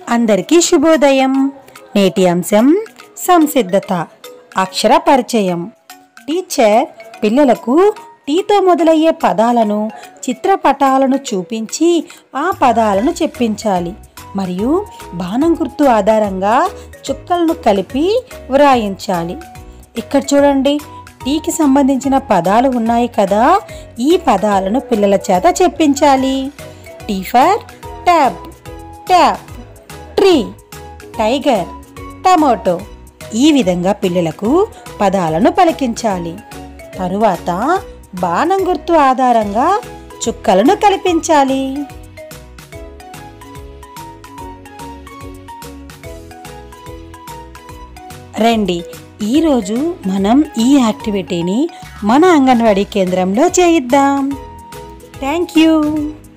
అందరికీ శుభోదయం నేటి అంశం సంసిద్ధత అక్షర పరిచయం టీచర్ పిల్లలకు టీతో మొదలయ్యే పదాలను చిత్రపటాలను చూపించి ఆ పదాలను చెప్పించాలి మరియు బాణం గుర్తు ఆధారంగా చుక్కలను కలిపి వ్రాయించాలి ఇక్కడ చూడండి టీకి సంబంధించిన పదాలు ఉన్నాయి కదా ఈ పదాలను పిల్లల చేత చెప్పించాలి T for tab tap tree tiger tomato ఈ విధంగా పిల్లలకు పదాలను పలికించాలి తరువాత బాణం గుర్తు ఆధారంగా చుక్కలను కల్పించాలి రండి ఈరోజు మనం ఈ యాక్టివిటీని మన అంగన్వాడీ కేంద్రంలో చేయిద్దాం థ్యాంక్ యూ